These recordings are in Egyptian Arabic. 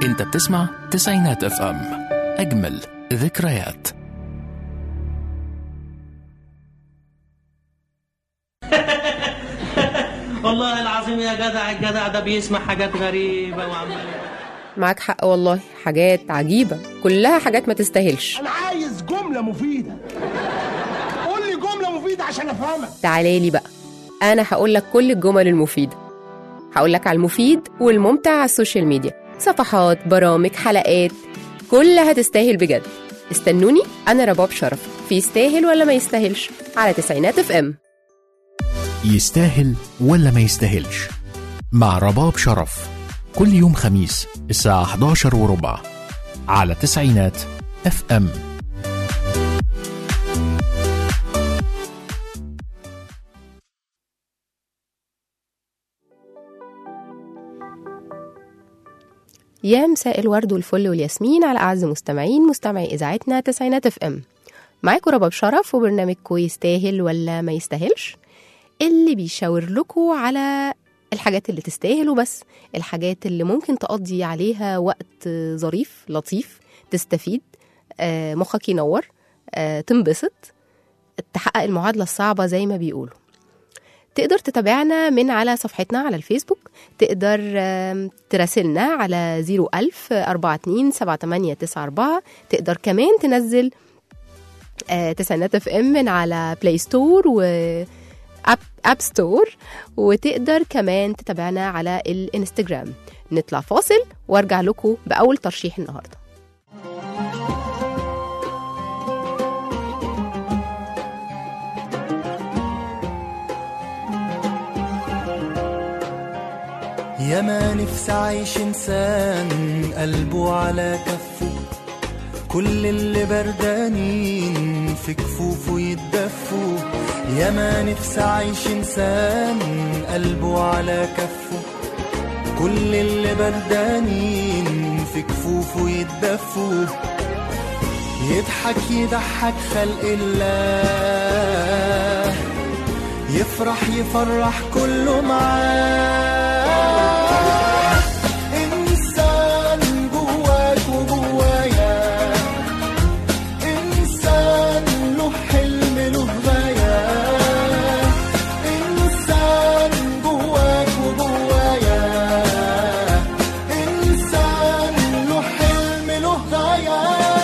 انت بتسمع تسعينات اف ام اجمل ذكريات والله العظيم يا جدع الجدع ده بيسمع حاجات غريبة وعمال معاك حق والله حاجات عجيبة كلها حاجات ما تستاهلش انا عايز جمله مفيده قول لي جمله مفيده عشان افهمك تعالى لي بقى أنا هقول لك كل الجمل المفيدة هقول لك على المفيد والممتع على السوشيال ميديا صفحات برامج حلقات كلها تستاهل بجد استنوني أنا رباب شرف في يستاهل ولا ما يستاهلش على تسعينات اف ام يستاهل ولا ما يستاهلش مع رباب شرف كل يوم خميس الساعة 11 وربع على تسعينات اف ام يا مساء الورد والفل والياسمين على أعز مستمعين مستمعي إذاعتنا تسعينات اف ام معاكم رباب شرف وبرنامجكم يستاهل ولا ما يستاهلش اللي بيشاور لكم على الحاجات اللي تستاهل وبس الحاجات اللي ممكن تقضي عليها وقت ظريف لطيف تستفيد آه، مخك ينور آه، تنبسط تحقق المعادلة الصعبة زي ما بيقولوا تقدر تتابعنا من على صفحتنا على الفيسبوك تقدر آم، تراسلنا على 01000 42 7894 تقدر كمان تنزل آه، تسعينات اف ام من على بلاي ستور و اب اب ستور وتقدر كمان تتابعنا على الانستجرام نطلع فاصل وارجع لكم باول ترشيح النهارده يا ما نفسي عايش انسان قلبه على كفه كل اللي بردانين في كفوفه يتدفوا يا ما نفسي عايش انسان قلبه على كفه كل اللي بردانين في كفوفه يتدفوا يضحك يضحك خلق الله يفرح يفرح كله معاه إنسان جواك وجوايا إنسان له حلم له غاية إنسان جواك وجوايا إنسان له حلم له غاية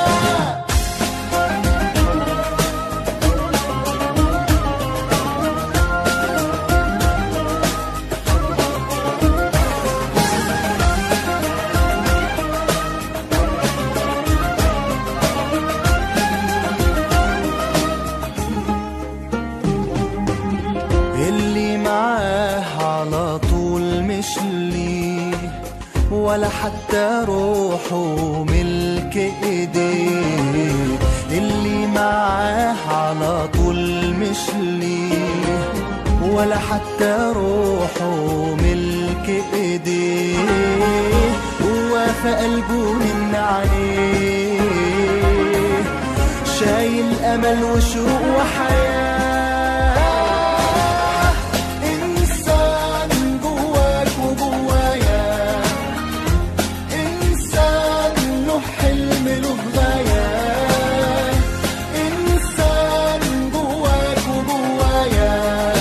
اللي معاه على طول مش ليه ولا حتى روحه ملك ايديه اللي معاه على طول مش ليه ولا حتى روحه ملك ايديه هو في قلبه من عليه شايل امل وشوق وحياه انسان جواك وجوايا انسان له حلم له غايه انسان جواك وجوايا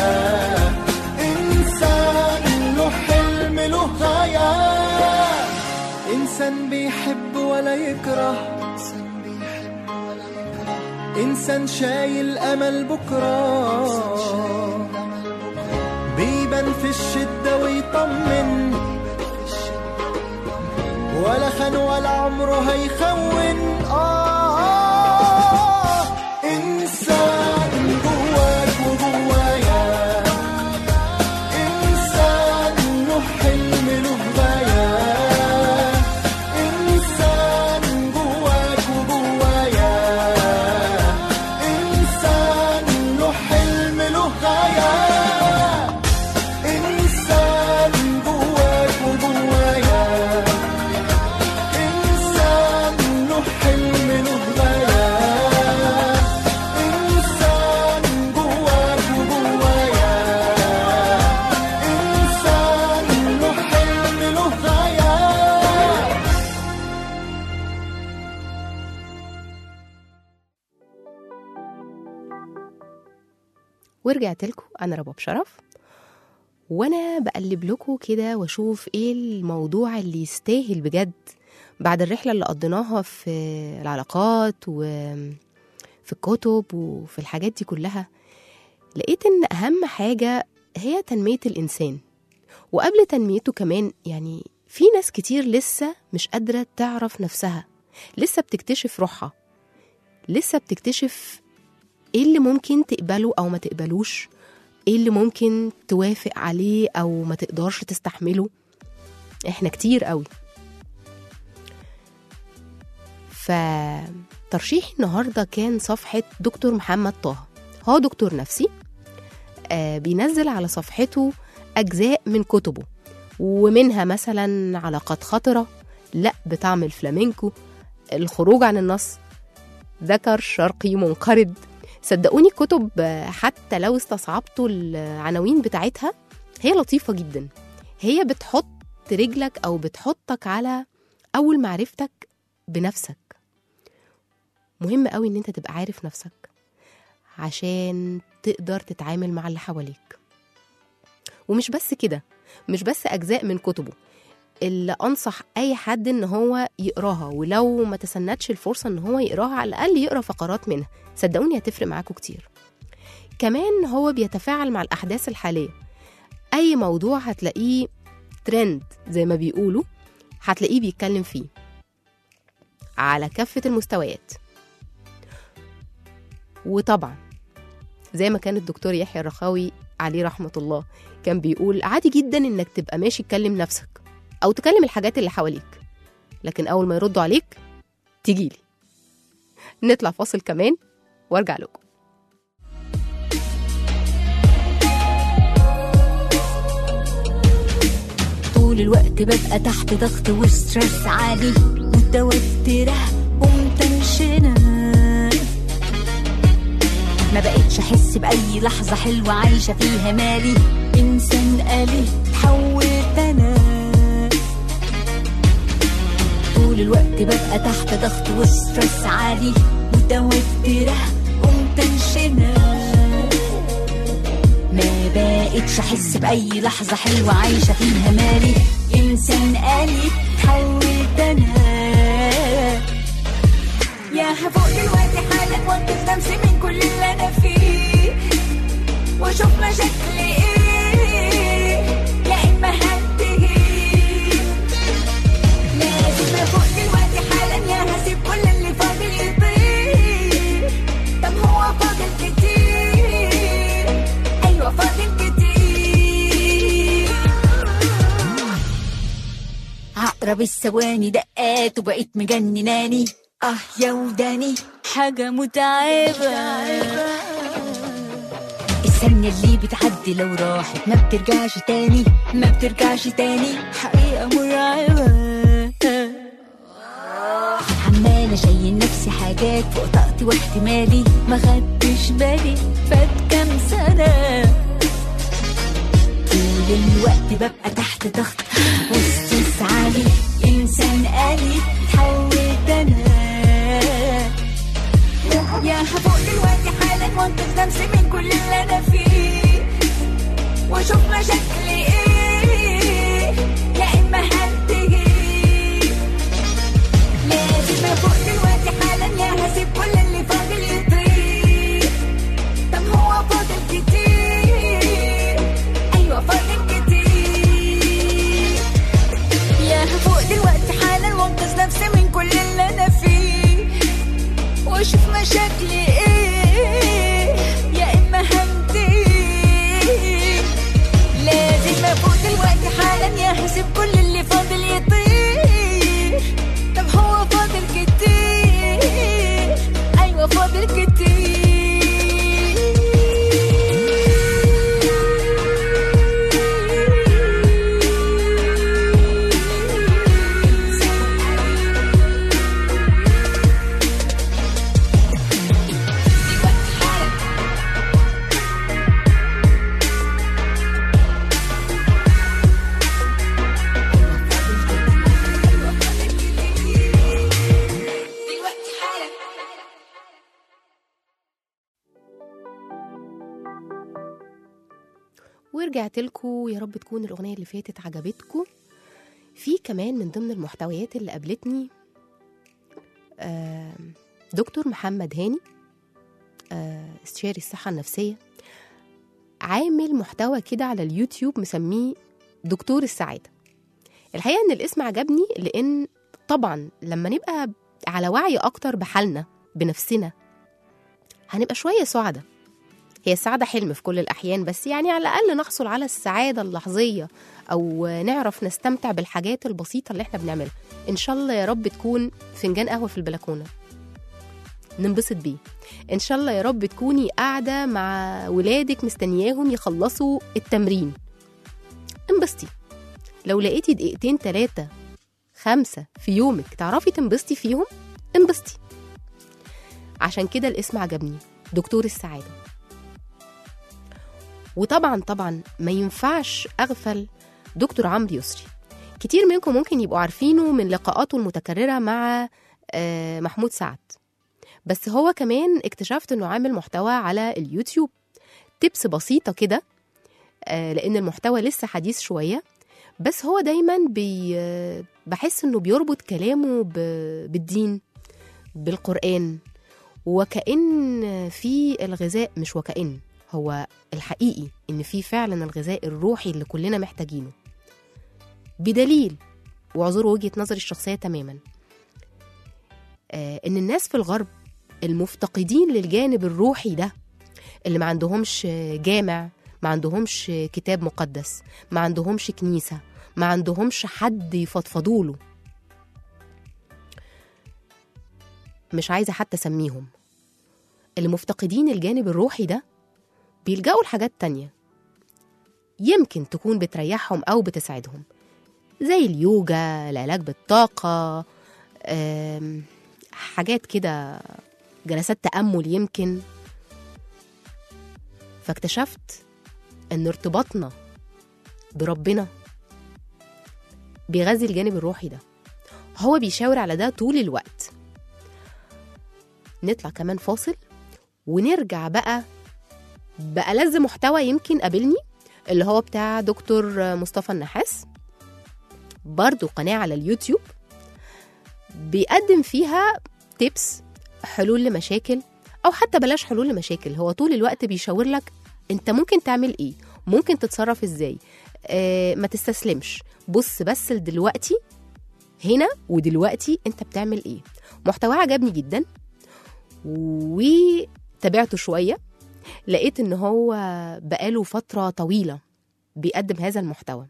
انسان له حلم له غايه انسان بيحب ولا يكره انسان شايل امل بكره بيبان في الشده ويطمن ولا خان ولا عمره هيخون آه إنسان جواك وجوايا إنسان له حلم له غاية إنسان جواك وجوايا إنسان له حلم له غاية إنسان جواك وجوايا إنسان له حلم ورجعت لكم انا رباب شرف وانا بقلب لكم كده واشوف ايه الموضوع اللي يستاهل بجد بعد الرحله اللي قضيناها في العلاقات وفي الكتب وفي الحاجات دي كلها لقيت ان اهم حاجه هي تنميه الانسان وقبل تنميته كمان يعني في ناس كتير لسه مش قادره تعرف نفسها لسه بتكتشف روحها لسه بتكتشف ايه اللي ممكن تقبله او ما تقبلوش ايه اللي ممكن توافق عليه او ما تقدرش تستحمله احنا كتير قوي فترشيحي النهارده كان صفحه دكتور محمد طه هو دكتور نفسي آه بينزل على صفحته اجزاء من كتبه ومنها مثلا علاقات خطره لا بطعم الفلامينكو الخروج عن النص ذكر شرقي منقرض صدقوني كتب آه، حتى لو استصعبتوا العناوين بتاعتها هي لطيفة جدا هي بتحط رجلك أو بتحطك على أول معرفتك بنفسك مهم قوي إن أنت تبقى عارف نفسك عشان تقدر تتعامل مع اللي حواليك ومش بس كده مش بس أجزاء من كتبه اللي أنصح أي حد إن هو يقراها ولو ما تسنتش الفرصة إن هو يقراها على الأقل يقرا فقرات منها صدقوني هتفرق معاكم كتير كمان هو بيتفاعل مع الأحداث الحالية أي موضوع هتلاقيه ترند زي ما بيقولوا هتلاقيه بيتكلم فيه على كافة المستويات وطبعا زي ما كان الدكتور يحيى الرخاوي عليه رحمة الله كان بيقول عادي جدا انك تبقى ماشي تكلم نفسك او تكلم الحاجات اللي حواليك لكن اول ما يردوا عليك تجيلي نطلع فاصل كمان وارجع لكم طول الوقت ببقى تحت ضغط وستريس عالي متوترة ومتنشنة ما بقتش احس باي لحظة حلوة عايشة فيها مالي انسان آلي اتحولت انا طول الوقت ببقى تحت ضغط وستريس عالي متوترة ومتنشنة ما بقتش احس باي لحظه حلوه عايشه فيها مالي انسان آلي اتحولت انا يا هفوق دلوقتي حالا وانقذ نفسي من كل اللي انا فيه واشوف مشاكلي ايه يا اما هنتهي لازم افوق دلوقتي حالا يا هسيب كل اللي فاضل يطير طب هو فاضل كتير ايوه فاضل كتير عقرب الثواني دقات وبقيت مجنناني اه يا وداني حاجة متعبة الثانية اللي بتعدي لو راحت ما بترجعش تاني ما بترجعش تاني حقيقة مرعبة عمالة اشيل نفسي حاجات فوق طاقتي واحتمالي ما خدتش بالي فات كام سنة طول الوقت ببقى تحت ضغط وستريس عالي انسان آلي اتحولت انا يا هفوق دلوقتي حالا وانقذ نفسي من كل اللي انا فيه واشوف مشاكلي ايه يا اما هنتهي لازم افوق دلوقتي حالا يا هسيب كل اللي فاضل يطير طب هو فاضل كتير ايوه فاضل كتير يا هفوق دلوقتي حالا وانقذ نفسي من كل اللي انا فيه واشوف مشاكلي ايه يا اما هنتهي لازم افوق دلوقتي حالا يا هسيب كل اللي فاضل يطير طب هو فاضل كتير ايوه فاضل كتير ورجعت لكم يا رب تكون الأغنية اللي فاتت عجبتكم في كمان من ضمن المحتويات اللي قابلتني آم، دكتور محمد هاني آه، استشاري الصحة النفسية عامل محتوى كده على اليوتيوب مسميه دكتور السعادة الحقيقة إن الاسم عجبني لأن طبعا لما نبقى على وعي أكتر بحالنا بنفسنا هنبقى شوية سعداء هي السعادة حلم في كل الأحيان بس يعني على الأقل نحصل على السعادة اللحظية أو نعرف نستمتع بالحاجات البسيطة اللي احنا بنعملها إن شاء الله يا رب تكون فنجان قهوة في البلكونة ننبسط بيه إن شاء الله يا رب تكوني قاعدة مع ولادك مستنياهم يخلصوا التمرين انبسطي لو لقيتي دقيقتين تلاتة خمسة في يومك تعرفي تنبسطي فيهم انبسطي عشان كده الاسم عجبني دكتور السعادة وطبعا طبعا ما ينفعش أغفل دكتور عمرو يسري كتير منكم ممكن يبقوا عارفينه من لقاءاته المتكررة مع آه، محمود سعد بس هو كمان اكتشفت انه عامل محتوى على اليوتيوب تبس بسيطة كده آه، لأن المحتوى لسه حديث شوية بس هو دايما بي آه، بحس انه بيربط كلامه ب- بالدين بالقرآن وكأن في الغذاء مش وكأن هو الحقيقي ان في فعلا الغذاء الروحي اللي كلنا محتاجينه بدليل واعذروا وجهة نظري الشخصية تماما آه ان الناس في الغرب المفتقدين للجانب الروحي ده اللي ما عندهمش جامع ما عندهمش كتاب مقدس ما عندهمش كنيسة ما عندهمش حد يفضفضوله مش عايزة حتى أسميهم اللي مفتقدين الجانب الروحي ده بيلجأوا لحاجات تانية يمكن تكون بتريحهم أو بتساعدهم زي اليوجا العلاج بالطاقة آم، حاجات كده جلسات تأمل يمكن فاكتشفت ان ارتباطنا بربنا بيغذي الجانب الروحي ده هو بيشاور على ده طول الوقت نطلع كمان فاصل ونرجع بقى بألذ محتوى يمكن قابلني اللي هو بتاع دكتور مصطفى النحاس برضو قناة على اليوتيوب بيقدم فيها تيبس حلول لمشاكل أو حتى بلاش حلول لمشاكل هو طول الوقت بيشاور لك انت ممكن تعمل ايه ممكن تتصرف ازاي آه ما تستسلمش بص بس لدلوقتي هنا ودلوقتي انت بتعمل ايه محتواه عجبني جدا وتابعته شويه لقيت ان هو بقاله فتره طويله بيقدم هذا المحتوى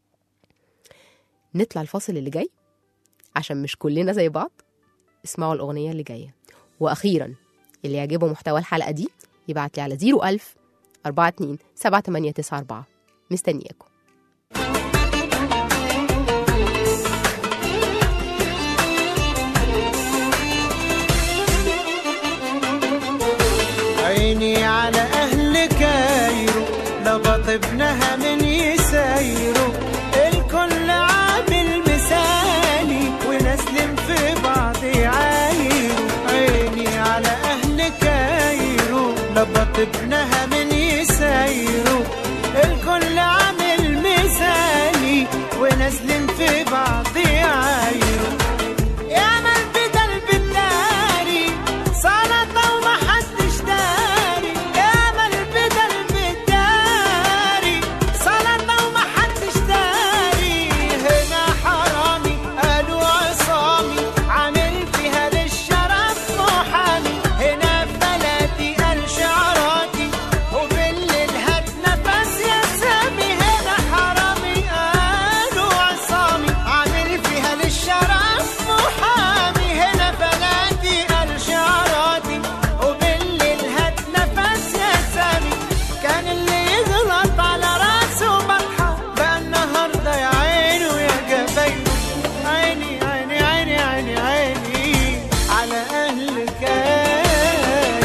نطلع الفاصل اللي جاي عشان مش كلنا زي بعض اسمعوا الاغنيه اللي جايه واخيرا اللي يعجبه محتوى الحلقه دي يبعت لي على 01000 42 7894 مستنياكم عيني على أهل كايرو لبط ابنها من يسايرو الكل عامل مثالي ونسلم في بعض يعايرو عيني على أهل كايرو لبط ابنها من يسايرو الكل عامل مثالي ونسلم في بعض يعايرو يا من بدل بالناري سلطة وما حدش داري يا من بدل بالداري سلطة وما حدش داري هنا حرامي قالوا عصامي عامل فيها للشرف محامي هنا في بلدي قال شعراتي وبالليل هات نفس يا سامي هنا حرامي قالوا عصامي عامل فيها للشرف محامي هنا بلدي قال شعراتي وبالليل هات نفس يا سامي كان اللي يغلط على راسه بطحة بقى النهارده يا عيني ويا جبينه عيني عيني عيني عيني عيني على أهل كايرو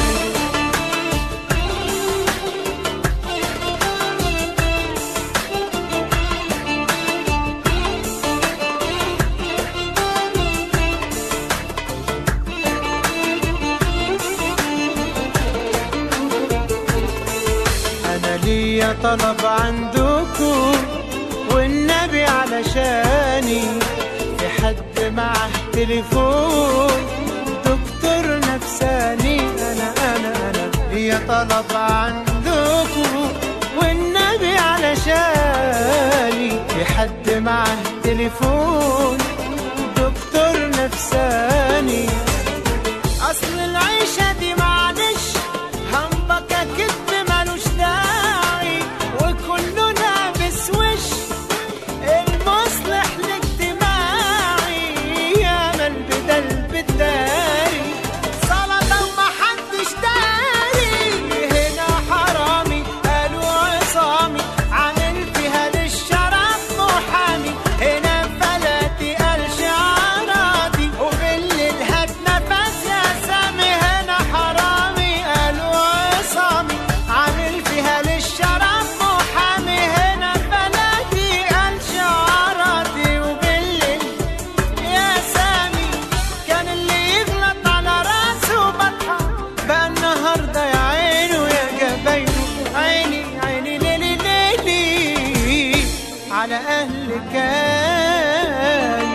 أنا ليا طلب عنده التليفون دكتور نفساني انا انا انا هي طلب عندكم والنبي علشاني في حد معاه تليفون دكتور نفساني اصل العيشة دي معلش همبكة كدب ملوش داعي وكله لابس وش المصلح الاجتماعي يا من بدل بالداري سلطة ومحدش داري هنا حرامي قالوا عصامي عامل فيها للشرف محامي هنا فلاتي قال شعراتي وبالليل هات نفس يا سامي هنا حرامي قالوا عصامي عامل فيها للشرف محامي هنا فلاتي قال شعراتي وبالليل يا سامي كان اللي يغلط على راسه بطحة بقى النهارده يا عينه يا جبينه عيني عيني ليلي ليلي على أهل كاي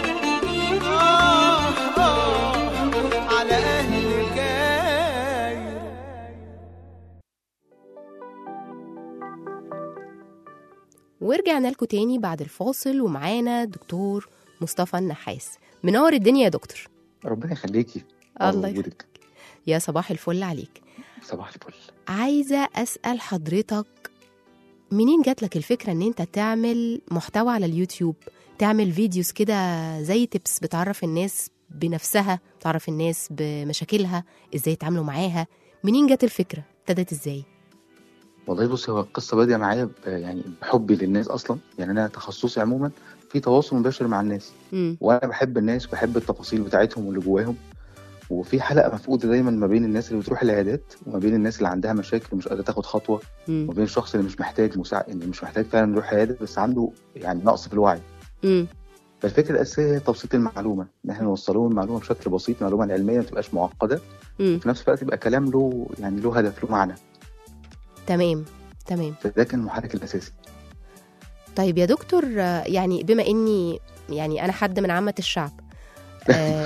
آه آه على أهل كاي ورجعنا لكم تاني بعد الفاصل ومعانا دكتور مصطفى النحاس منور الدنيا يا دكتور ربنا يخليكي الله وجودك. يا صباح الفل عليك صباح الفل عايزة أسأل حضرتك منين جات لك الفكرة إن أنت تعمل محتوى على اليوتيوب تعمل فيديوز كده زي تبس بتعرف الناس بنفسها بتعرف الناس بمشاكلها إزاي يتعاملوا معاها منين جات الفكرة ابتدت إزاي والله بص هو القصه باديه معايا ب- يعني بحبي للناس اصلا يعني انا تخصصي عموما في تواصل مباشر مع الناس مم. وانا بحب الناس وبحب التفاصيل بتاعتهم واللي جواهم وفي حلقه مفقوده دايما ما بين الناس اللي بتروح العيادات وما بين الناس اللي عندها مشاكل ومش قادره تاخد خطوه مم. وما بين الشخص اللي مش محتاج مساعد اللي مش محتاج فعلا يروح عياده بس عنده يعني نقص في الوعي مم. فالفكره الاساسيه هي تبسيط المعلومه ان احنا نوصل لهم المعلومه بشكل بسيط المعلومه العلميه ما تبقاش معقده مم. في نفس الوقت يبقى كلام له يعني له هدف له معنى تمام تمام فده كان المحرك الاساسي طيب يا دكتور آه، يعني بما اني يعني انا حد من عامة الشعب آه،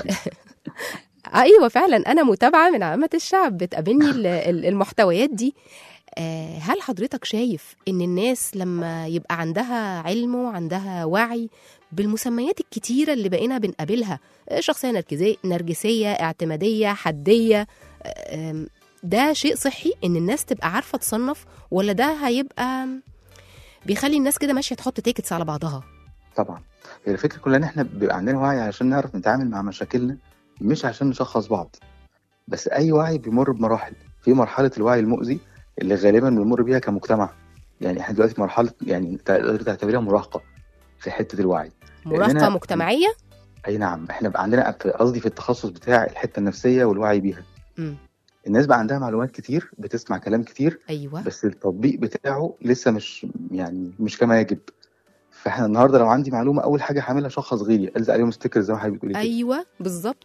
ايوه فعلا انا متابعة من عامة الشعب بتقابلني ال- ال- المحتويات دي آه، هل حضرتك شايف ان الناس لما يبقى عندها علم وعندها وعي بالمسميات الكتيرة اللي بقينا بنقابلها آه، شخصية نرجسية, نرجسية اعتمادية حدية آه، آم، ده شيء صحي ان الناس تبقى عارفة تصنف ولا ده هيبقى بيخلي الناس كده ماشيه تحط تيكتس على بعضها طبعا هي الفكره كلها ان احنا بيبقى عندنا وعي عشان نعرف نتعامل مع مشاكلنا مش عشان نشخص بعض بس اي وعي بيمر بمراحل في مرحله الوعي المؤذي اللي غالبا بنمر بيها كمجتمع يعني احنا دلوقتي في مرحله يعني تقدر تعتبريها مراهقه في حته الوعي مراهقه لأننا- مجتمعيه اي نعم احنا بقى عندنا في- قصدي في التخصص بتاع الحته النفسيه والوعي بيها مم. الناس بقى عندها معلومات كتير بتسمع كلام كتير ايوه بس التطبيق بتاعه لسه مش يعني مش كما يجب فاحنا النهارده لو عندي معلومه اول حاجه هعملها اشخص غيري الزق عليهم ستيكر زي ما حضرتك بتقولي كده. ايوه بالظبط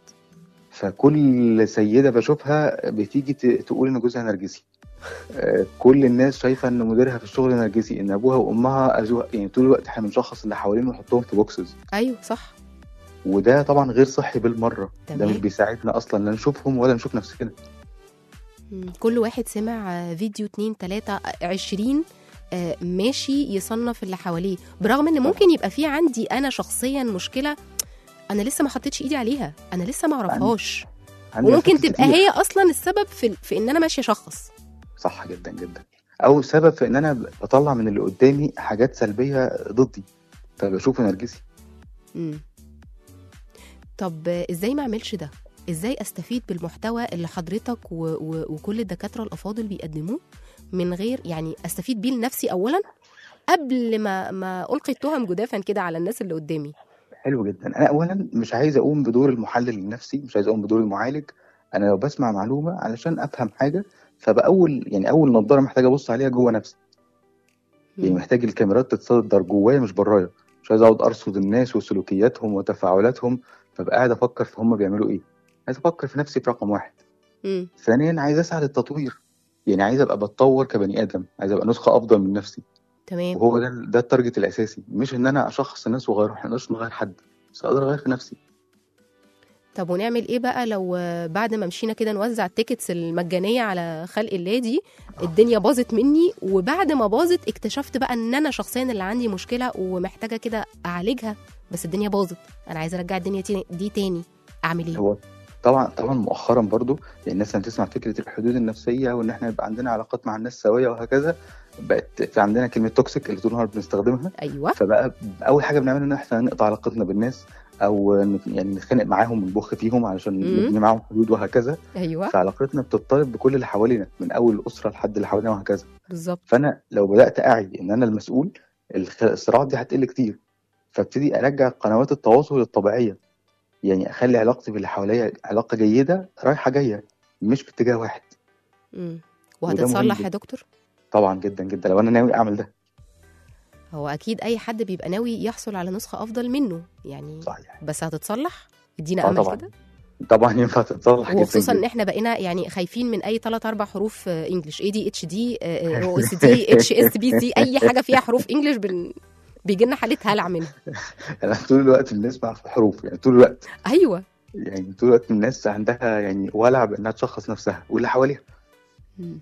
فكل سيده بشوفها بتيجي ت- تقول ان جوزها نرجسي آه، كل الناس شايفه ان مديرها في الشغل نرجسي ان ابوها وامها اذوها يعني طول الوقت احنا بنشخص اللي حوالينا ونحطهم في بوكسز ايوه صح وده طبعا غير صحي بالمره ده تمام. مش بيساعدنا اصلا لا نشوفهم ولا نشوف نفسنا مم. كل واحد سمع آه، فيديو اتنين تلاتة آه، عشرين آه، ماشي يصنف اللي حواليه برغم ان ممكن يبقى في عندي انا شخصيا مشكله انا لسه ما حطيتش ايدي عليها انا لسه ما اعرفهاش عندي وممكن مشاكل تبقى كتير. هي اصلا السبب في, في ان انا ماشيه شخص صح جدا جدا او سبب في ان انا بطلع من اللي قدامي حاجات سلبيه ضدي فبشوفه نرجسي مم. طب آه، ازاي ما اعملش ده ازاي استفيد بالمحتوى اللي حضرتك و... و... وكل الدكاتره الافاضل بيقدموه من غير يعني استفيد بيه لنفسي اولا قبل ما ما القي التهم جدافا كده على الناس اللي قدامي حلو جدا انا اولا مش عايز اقوم بدور المحلل النفسي مش عايز اقوم بدور المعالج انا لو بسمع معلومه علشان افهم حاجه فباول يعني اول نظاره محتاج ابص عليها جوه نفسي يعني مم. محتاج الكاميرات تتصدر جوايا مش برايا مش عايز اقعد ارصد الناس وسلوكياتهم وتفاعلاتهم فبقى قاعد افكر في هم بيعملوا ايه عايز افكر في نفسي في رقم واحد مم. ثانيا عايز اسعى للتطوير يعني عايز ابقى بتطور كبني ادم عايز ابقى نسخه افضل من نفسي تمام وهو ده ده التارجت الاساسي مش ان انا اشخص الناس واغيرهم احنا مش نغير حد بس اقدر اغير في نفسي طب ونعمل ايه بقى لو آه، بعد ما مشينا كده نوزع التيكتس المجانيه على خلق الله دي الدنيا باظت مني وبعد ما باظت اكتشفت بقى ان انا شخصيا اللي عندي مشكله ومحتاجه كده اعالجها بس الدنيا باظت انا عايزه ارجع الدنيا تي- دي تاني اعمل ايه هو طبعا طبعا مؤخرا برضو يعني الناس لما تسمع فكره الحدود النفسيه وان احنا يبقى عندنا علاقات مع الناس سويه وهكذا بقت في عندنا كلمه توكسيك اللي طول النهار بنستخدمها ايوه فبقى اول حاجه بنعملها ان احنا نقطع علاقتنا بالناس او ن- يعني نتخانق معاهم ونبخ فيهم علشان مم. نبني معاهم حدود وهكذا ايوه فعلاقتنا بتضطرب بكل اللي حوالينا من اول الاسره لحد اللي حوالينا وهكذا بالظبط فانا لو بدات اعي ان انا المسؤول الخ- الصراعات دي هتقل كتير فابتدي ارجع قنوات التواصل الطبيعيه يعني اخلي علاقتي باللي حواليا علاقه جيده رايحه جايه مش في اتجاه واحد مم. وده مهم وهتتصلح جدا. يا دكتور طبعا جدا جدا لو انا ناوي اعمل ده هو اكيد اي حد بيبقى ناوي يحصل على نسخه افضل منه يعني صحيح بس هتصلح ادينا آه امل طبعا. كده طبعا ينفع تتصلح جدا وخصوصا ان جدا. احنا بقينا يعني خايفين من اي ثلاث اربع حروف آه، انجلش اي دي اتش دي او اس دي اتش اس بي سي اي حاجه فيها حروف انجلش بن... بيجي لنا حاله هلع منها انا طول الوقت بنسمع في حروف يعني طول الوقت ايوه يعني طول الوقت الناس عندها يعني ولع بانها تشخص نفسها واللي حواليها مم.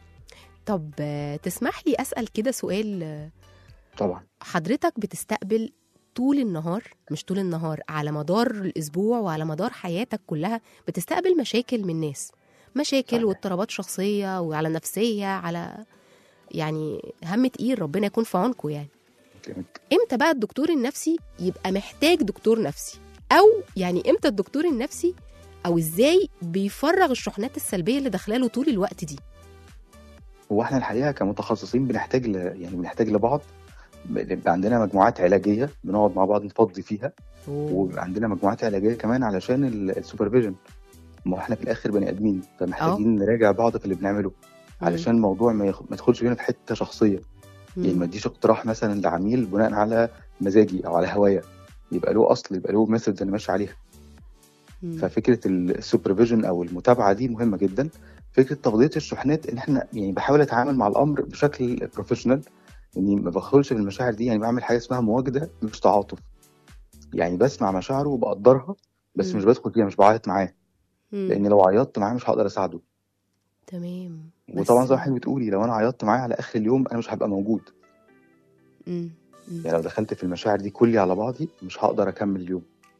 طب آه، تسمح لي اسال كده سؤال آه، طبعا حضرتك بتستقبل طول النهار مش طول النهار على مدار الاسبوع وعلى مدار حياتك كلها بتستقبل مشاكل من ناس مشاكل صحيح. واضطرابات شخصيه وعلى نفسيه على يعني هم تقيل ربنا يكون في عونكم يعني جامد. امتى بقى الدكتور النفسي يبقى محتاج دكتور نفسي او يعني امتى الدكتور النفسي او ازاي بيفرغ الشحنات السلبيه اللي داخلاله طول الوقت دي هو احنا الحقيقه كمتخصصين بنحتاج ل... يعني بنحتاج لبعض بيبقى عندنا مجموعات علاجيه بنقعد مع بعض نفضي فيها وبيبقى عندنا مجموعات علاجيه كمان علشان ال- السوبرفيجن ما هو احنا في الاخر بني ادمين فمحتاجين نراجع بعض في اللي بنعمله علشان الموضوع ما, يخ... ما يدخلش بينا في حته شخصيه يعني ما مم. اديش اقتراح مثلا لعميل بناء على مزاجي او على هوايا يبقى له اصل يبقى له ميثود انا ماشي عليها مم. ففكره السوبرفيجن او المتابعه دي مهمه جدا فكره تغطيه الشحنات ان احنا يعني بحاول اتعامل مع الامر بشكل بروفيشنال اني ما بدخلش في المشاعر دي يعني بعمل حاجه اسمها مواجده مش تعاطف يعني بسمع مشاعره وبقدرها بس مم. مش بدخل فيها مش بعيط معاه مم. لان لو عيطت معاه مش هقدر اساعده تمام وطبعا بس- زي ما حضرتك بتقولي لو انا عيطت معاه على اخر اليوم انا مش هبقى موجود مم. مم. يعني لو دخلت في المشاعر دي كلي على بعضي مش هقدر اكمل اليوم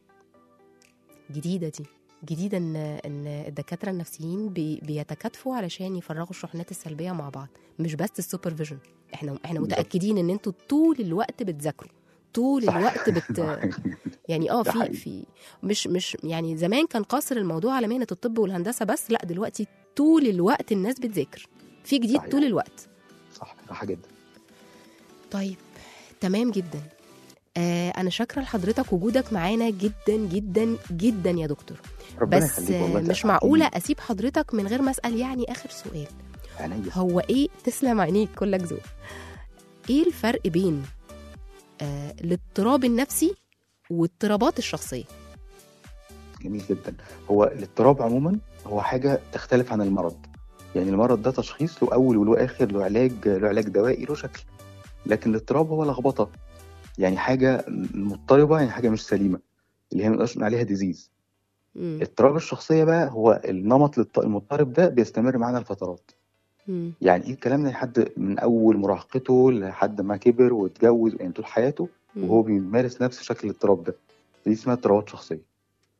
جديدة دي جديدة ان ان الدكاترة النفسيين بي بيتكاتفوا علشان يفرغوا الشحنات السلبية مع بعض مش بس السوبرفيجن احنا احنا بالظبط. متأكدين ان انتوا طول الوقت بتذاكروا طول صح. الوقت بت يعني اه ده في حقيقي. في مش مش يعني زمان كان قاصر الموضوع على مهنة الطب والهندسة بس لا دلوقتي طول الوقت الناس بتذاكر في جديد صحيح. طول الوقت صح صح جدا طيب تمام جدا آه انا شاكره لحضرتك وجودك معانا جدا جدا جدا يا دكتور ربنا بس يخليك والله آه، مش تسعدني. معقوله اسيب حضرتك من غير ما اسال يعني اخر سؤال عينيا هو ايه تسلم عينيك كلك ذوق ايه الفرق بين آه الاضطراب النفسي واضطرابات الشخصيه جميل جدا هو الاضطراب عموما هو حاجه تختلف عن المرض يعني المرض ده تشخيص له اول وله اخر له علاج له علاج دوائي له شكل لكن الاضطراب هو لخبطه يعني حاجه مضطربه يعني حاجه مش سليمه اللي هي ما نقدرش نقول عليها ديزيز مم. اضطراب الشخصيه بقى هو النمط للط- المضطرب ده بيستمر معانا لفترات مم. يعني ايه الكلام ده لحد من اول مراهقته لحد ما كبر واتجوز يعني طول حياته وهو بيمارس نفس شكل الاضطراب ده دي اسمها اضطرابات شخصيه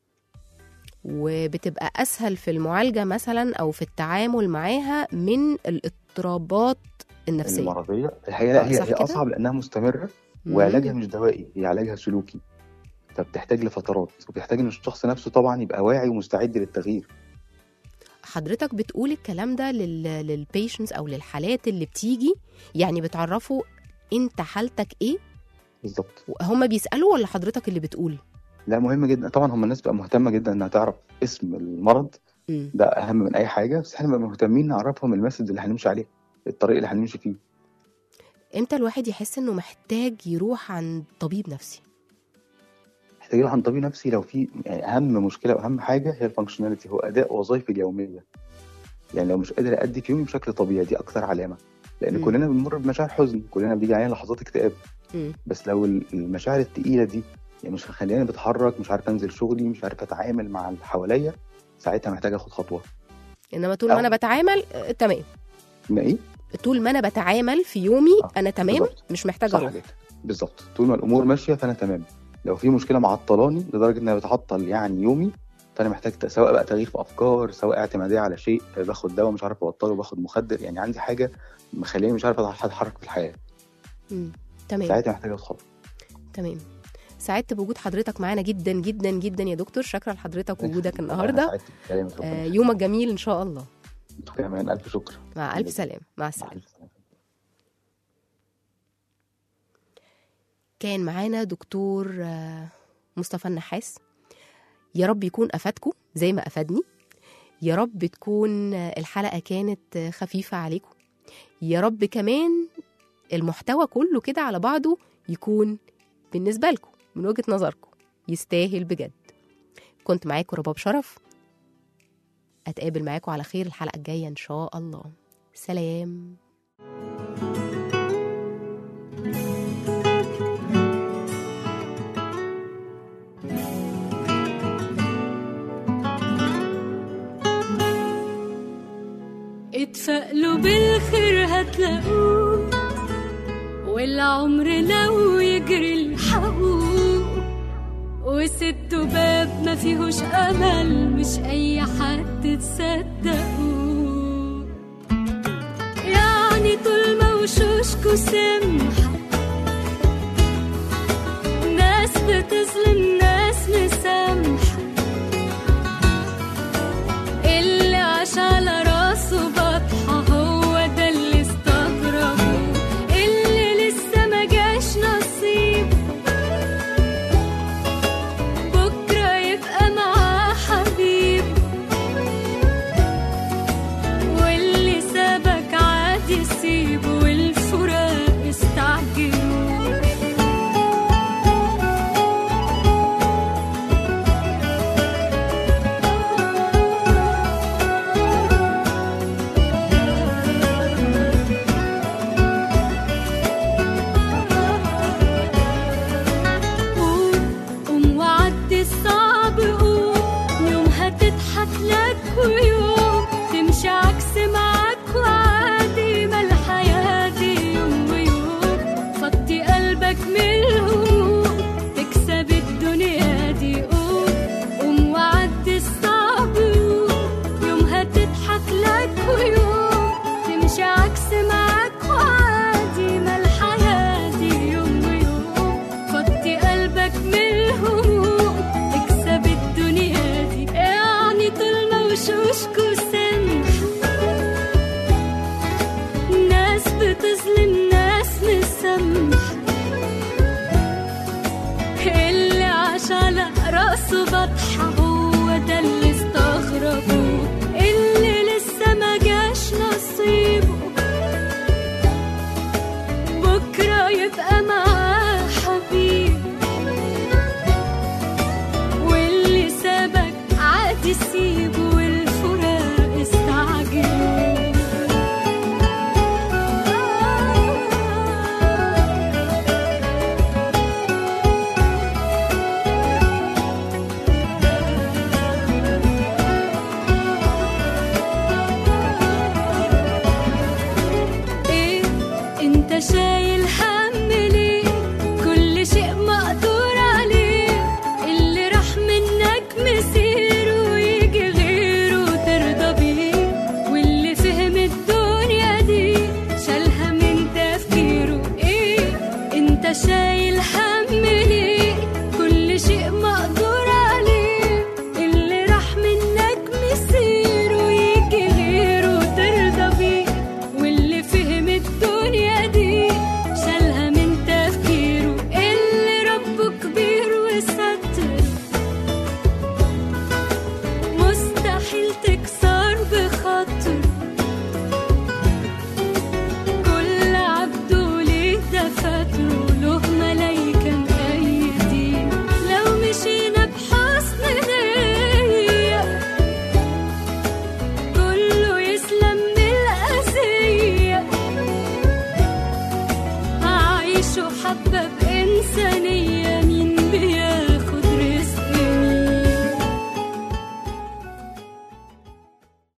وبتبقى اسهل في المعالجه مثلا او في التعامل معاها من الاضطرابات النفسيه المرضيه الحقيقه لا آه، هي صح هي كده؟ اصعب لانها مستمره مم. وعلاجها مش دوائي هي علاجها سلوكي فبتحتاج لفترات وبتحتاج ان الشخص نفسه طبعا يبقى واعي ومستعد للتغيير حضرتك بتقول الكلام ده لل... للبيشنس او للحالات اللي بتيجي يعني بتعرفوا انت حالتك ايه بالظبط هم بيسالوا ولا حضرتك اللي بتقول لا مهم جدا طبعا هم الناس بقى مهتمه جدا انها تعرف اسم المرض مم. ده اهم من اي حاجه بس احنا بقى مهتمين نعرفهم المسج اللي هنمشي عليه الطريق اللي هنمشي فيه امتى الواحد يحس انه محتاج يروح عند طبيب نفسي محتاج يروح عند طبيب نفسي لو في يعني اهم مشكله واهم حاجه هي الفانكشناليتي هو اداء وظائفي اليوميه يعني لو مش قادر ادي في يومي بشكل طبيعي دي اكتر علامه لان مم. كلنا بنمر بمشاعر حزن كلنا بيجي علينا لحظات اكتئاب مم. بس لو ال- المشاعر التقيله دي يعني مش مخليني بتحرك مش عارف انزل شغلي مش عارف اتعامل مع اللي حواليا ساعتها محتاج اخد خطوه انما طول ما أو- انا بتعامل آه، تمام ما ايه طول ما انا بتعامل في يومي آه، انا تمام بالظبط. مش محتاجه صح اروح كده بالظبط طول ما الامور ماشيه فانا تمام لو في مشكله معطلاني لدرجه انها بتعطل يعني يومي فانا محتاج ت- سواء بقى تغيير في افكار سواء اعتماديه على شيء باخد دواء مش عارف ابطله باخد مخدر يعني عندي حاجه مخليني مش عارف اتحرك في الحياه مم. تمام ساعتها محتاج اخد خطوه تمام سعدت بوجود حضرتك معانا جدا جدا جدا يا دكتور شكرا لحضرتك وجودك أنا النهارده سعدت بكلامك، ربنا آه يخليك. يومك جميل ان شاء الله كمان الف شكر مع الف سلام مع السلامه مع ألف سلامة. كان معانا دكتور آه، مصطفى النحاس يا رب يكون افادكم زي ما افادني يا رب تكون آه، الحلقه كانت آه، خفيفه عليكم يا رب كمان المحتوى كله كده على بعضه يكون بالنسبه لكم من وجهه نظركم يستاهل بجد كنت معاكم رباب شرف اتقابل معاكم على خير الحلقه الجايه ان شاء الله سلام اتفائلوا بالخير هتلاقوه والعمر لو يجري الحقوق وسدوا باب ما فيهوش امل مش اي حد تصدقوه يعني طول ما وشوشكوا سمحة ناس بتظلم ناس مسامحة اللي عاش على راسه بطحة هو ده اللي استغربه اللي لسه ما جاش نصيب بكرة يبقى معاه حبيب واللي سابك عادي سيبه والفراق استعجلوا قوم قوم وعدي الصعب قوم يوم هتضحك لك ويوم تمشي عكس معاك وعادي ما الحياة دي يوم ويوم فضي قلبك من الهموم تكسب الدنيا دي قوم قوم وعدي الصعب قوم يوم هتضحك لك ويوم تمشي عكس معاك وعادي ما الحياة دي يوم ويوم فضي قلبك من الهموم تكسب الدنيا دي يعني طول ما وشوشكوا سمح ناس بتظلم ناس مسامح اللي عاش على راسه بطحة هو ده اللي استغربوه اللي لسه ما جاش نصيبه بكرة يبقى معاه حبيب واللي سابك عادي سيبه والفراق استعجلوا ايه انت شايل هم ليه كل شيء مقدور عليه اللي راح منك مسيره ويجي غيره ترضى بيه واللي فهم الدنيا دي شالها من تفكيره ايه انت شايل هم ليه كل شيء مقدور عليه اللي راح منك مسيره ويجي غيره ترضى بيه واللي فهم الدنيا دي شالها من تفكيره اللي ربه كبير وستر مستحيل تكسر بخاطر كل عبده ليه دفاتره له ملايكة مأيدين لو مشينا بحسن نية كله يسلم من الأذية هعيشه